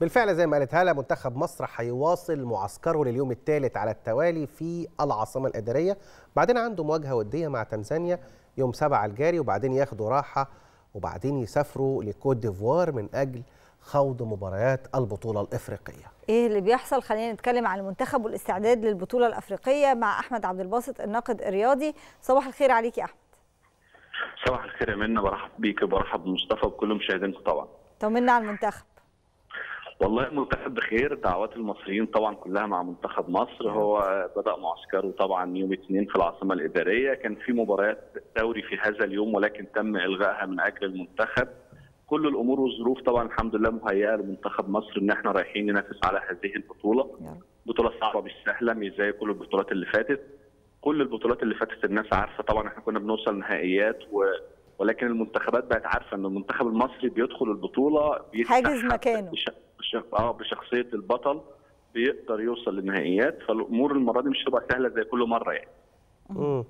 بالفعل زي ما قالت هاله منتخب مصر هيواصل معسكره لليوم الثالث على التوالي في العاصمه الاداريه بعدين عنده مواجهه وديه مع تنزانيا يوم 7 الجاري وبعدين ياخدوا راحه وبعدين يسافروا لكوت ديفوار من اجل خوض مباريات البطوله الافريقيه ايه اللي بيحصل خلينا نتكلم عن المنتخب والاستعداد للبطوله الافريقيه مع احمد عبد الباسط الناقد الرياضي صباح الخير عليك يا احمد صباح الخير يا منى برحب بيك وبرحب بمصطفى وكل مشاهدينك طبعا طمنا على المنتخب والله المنتخب بخير دعوات المصريين طبعا كلها مع منتخب مصر هو بدا معسكره طبعا يوم اثنين في العاصمه الاداريه كان في مباريات دوري في هذا اليوم ولكن تم الغائها من اجل المنتخب كل الامور والظروف طبعا الحمد لله مهيئه لمنتخب مصر ان احنا رايحين ننافس على هذه البطوله بطوله صعبه مش سهله مش زي كل البطولات اللي فاتت كل البطولات اللي فاتت الناس عارفه طبعا احنا كنا بنوصل نهائيات و... ولكن المنتخبات بقت عارفه ان المنتخب المصري بيدخل البطوله حاجز مكانه بش... بش... اه بشخصيه البطل بيقدر يوصل للنهائيات فالامور المره دي مش هتبقى سهله زي كل مره يعني. امم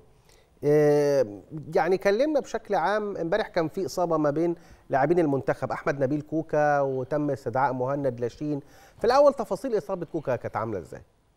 يعني كلمنا بشكل عام امبارح كان في اصابه ما بين لاعبين المنتخب احمد نبيل كوكا وتم استدعاء مهند لاشين في الاول تفاصيل اصابه كوكا كانت عامله ازاي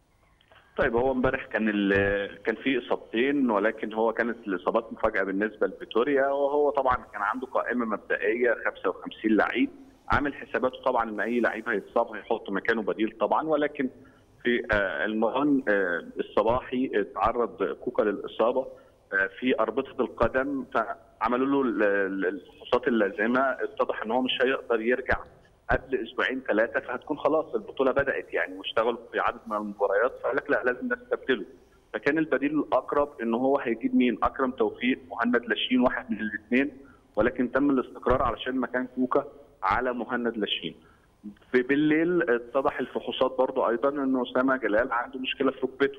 طيب هو امبارح كان كان في اصابتين ولكن هو كانت الاصابات مفاجاه بالنسبه لفيتوريا وهو طبعا كان عنده قائمه مبدئيه 55 لعيب عامل حساباته طبعا ان اي لعيب هيتصاب هيحط مكانه بديل طبعا ولكن في المران الصباحي اتعرض كوكا للاصابه في اربطه القدم فعملوا له الفحوصات اللازمه اتضح ان هو مش هيقدر يرجع قبل اسبوعين ثلاثه فهتكون خلاص البطوله بدات يعني واشتغلوا في عدد من المباريات فقال لك لا لازم نستبدله فكان البديل الاقرب ان هو هيجيب مين؟ اكرم توفيق مهند لاشين واحد من الاثنين ولكن تم الاستقرار علشان مكان كوكا على مهند لاشين. بالليل اتضح الفحوصات برضه ايضا ان اسامه جلال عنده مشكله في ركبته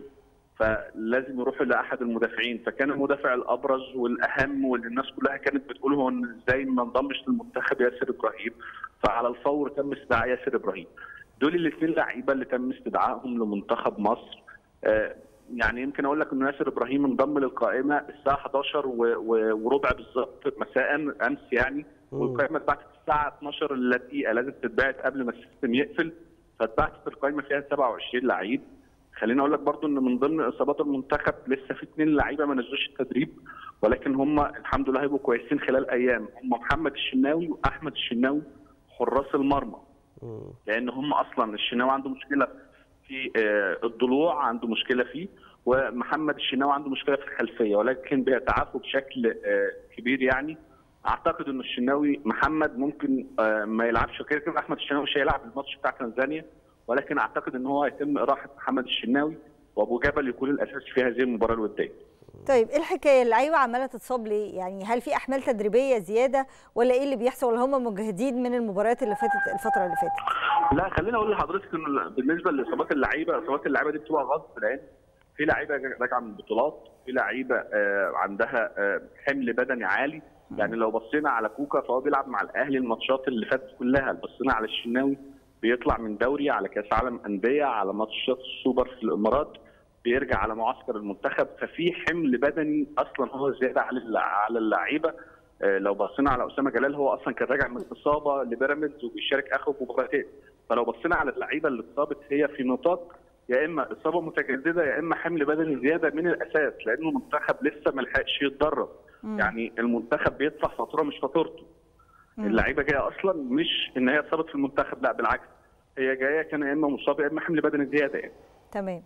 فلازم يروحوا لاحد المدافعين فكان المدافع الابرز والاهم واللي الناس كلها كانت بتقول هو ازاي ما انضمش للمنتخب ياسر ابراهيم فعلى الفور تم استدعاء ياسر ابراهيم دول الاثنين لعيبه اللي تم استدعائهم لمنتخب مصر آه يعني يمكن اقول لك ان ياسر ابراهيم انضم للقائمه الساعه 11 وربع بالظبط مساء امس يعني والقائمه اتبعتت الساعه 12 الا دقيقه لازم تتبعت قبل ما السيستم يقفل فاتبعتت القائمه فيها 27 لعيب خليني اقول لك برضو ان من ضمن اصابات المنتخب لسه في اثنين لعيبه ما نزلوش التدريب ولكن هم الحمد لله هيبقوا كويسين خلال ايام هم محمد الشناوي واحمد الشناوي حراس المرمى لان هم اصلا الشناوي عنده مشكله في الضلوع عنده مشكله فيه ومحمد الشناوي عنده مشكله في الخلفيه ولكن بيتعافوا بشكل كبير يعني اعتقد ان الشناوي محمد ممكن ما يلعبش كده كده احمد الشناوي مش هيلعب الماتش بتاع تنزانيا ولكن اعتقد ان هو هيتم اراحه محمد الشناوي وابو جبل يكون الاساس في هذه المباراه الوديه. طيب ايه الحكايه اللعيبه عماله تتصاب ليه؟ يعني هل في احمال تدريبيه زياده ولا ايه اللي بيحصل ولا هم مجهدين من المباريات اللي فاتت الفتره اللي فاتت؟ لا خليني اقول لحضرتك ان بالنسبه لاصابات اللعيبه اصابات اللعيبه دي بتبقى غصب لان في لعيبه راجعه من البطولات في لعيبه عندها حمل بدني عالي يعني لو بصينا على كوكا فهو بيلعب مع الاهلي الماتشات اللي فاتت كلها بصينا على الشناوي بيطلع من دوري على كاس عالم انديه على ماتشات السوبر في الامارات بيرجع على معسكر المنتخب ففي حمل بدني اصلا هو زياده على على اللعيبه لو بصينا على اسامه جلال هو اصلا كان راجع من اصابه لبيراميدز وبيشارك اخر مباراتين فلو بصينا على اللعيبه اللي اتصابت هي في نطاق يا اما اصابه متجدده يا اما حمل بدني زياده من الاساس لانه المنتخب لسه ما لحقش يتدرب يعني المنتخب بيدفع فاتوره مش فاتورته اللعيبه جايه اصلا مش ان هي اتصابت في المنتخب لا بالعكس هي جايه كان يا اما مصاب يا اما حمل بدني زياده يعني تمام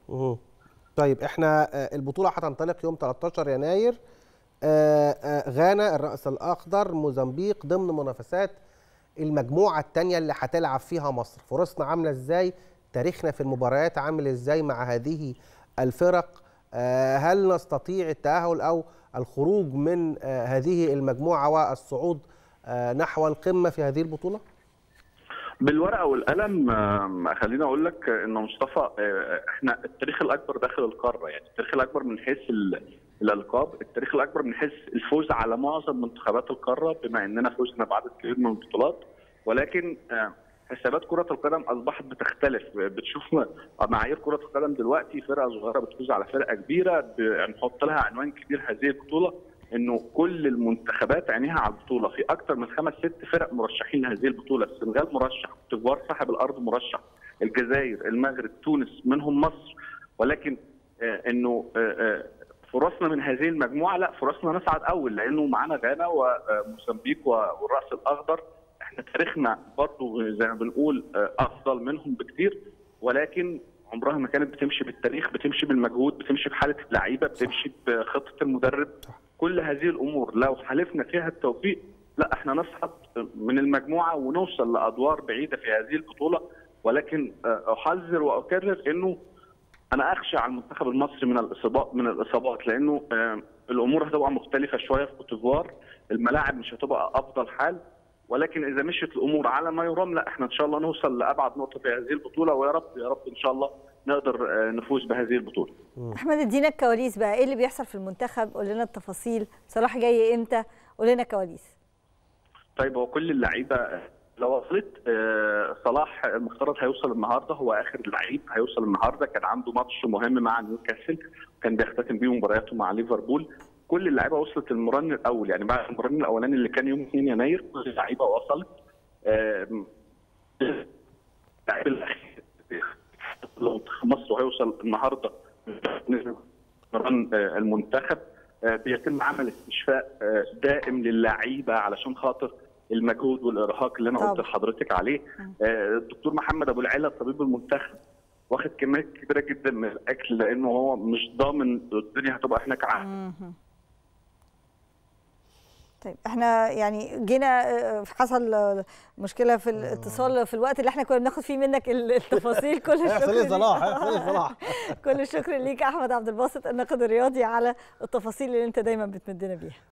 طيب احنا البطوله هتنطلق يوم 13 يناير غانا الراس الاخضر موزمبيق ضمن منافسات المجموعه الثانيه اللي هتلعب فيها مصر فرصنا عامله ازاي تاريخنا في المباريات عامل ازاي مع هذه الفرق هل نستطيع التاهل او الخروج من هذه المجموعه والصعود نحو القمه في هذه البطوله بالورقه والقلم خليني اقول لك ان مصطفى احنا التاريخ الاكبر داخل القاره يعني التاريخ الاكبر من حيث الالقاب التاريخ الاكبر من حيث الفوز على معظم منتخبات القاره بما اننا فزنا بعدد كبير من البطولات ولكن حسابات كره القدم اصبحت بتختلف بتشوف معايير كره القدم دلوقتي فرقه صغيره بتفوز على فرقه كبيره نحط لها عنوان كبير هذه البطوله انه كل المنتخبات عينيها على البطوله في اكثر من خمس ست فرق مرشحين لهذه البطوله السنغال مرشح تجوار صاحب الارض مرشح الجزائر المغرب تونس منهم مصر ولكن آه انه آه آه فرصنا من هذه المجموعه لا فرصنا نصعد اول لانه معانا غانا وموزمبيق والراس الاخضر احنا تاريخنا برضه زي ما بنقول افضل منهم بكتير ولكن عمرها ما كانت بتمشي بالتاريخ بتمشي بالمجهود بتمشي بحاله اللعيبه بتمشي بخطه المدرب كل هذه الامور لو حالفنا فيها التوفيق لا احنا نصعد من المجموعه ونوصل لادوار بعيده في هذه البطوله ولكن احذر واكرر انه انا اخشى على المنتخب المصري من الاصابات من الاصابات لانه الامور هتبقى مختلفه شويه في كوتيفوار الملاعب مش هتبقى افضل حال ولكن اذا مشيت الامور على ما يرام لا احنا ان شاء الله نوصل لابعد نقطه في هذه البطوله ويا رب يا رب ان شاء الله نقدر نفوز بهذه البطوله. احمد ادينا الكواليس بقى ايه اللي بيحصل في المنتخب قول لنا التفاصيل صلاح جاي امتى قول لنا كواليس. طيب هو كل اللعيبه لو وصلت صلاح المفترض هيوصل النهارده هو اخر لعيب هيوصل النهارده كان عنده ماتش مهم مع نيوكاسل كان بيختتم بيه مبارياته مع ليفربول كل اللعيبه وصلت المرن الاول يعني بعد المرن الاولاني اللي كان يوم 2 يناير كل اللعيبه وصلت اللاعب الاخير مصر وهيوصل النهارده مرن المنتخب بيتم عمل استشفاء دائم للعيبه علشان خاطر المجهود والارهاق اللي انا قلت لحضرتك عليه الدكتور محمد ابو العلا طبيب المنتخب واخد كميات كبيره جدا من الاكل لانه هو مش ضامن الدنيا هتبقى هناك عام طيب احنا يعني جينا حصل مشكله في الاتصال في الوقت اللي احنا كنا بناخد فيه منك التفاصيل كل الشكر صلاح صلاح كل الشكر ليك احمد عبد الباسط الناقد الرياضي على التفاصيل اللي انت دايما بتمدنا بيها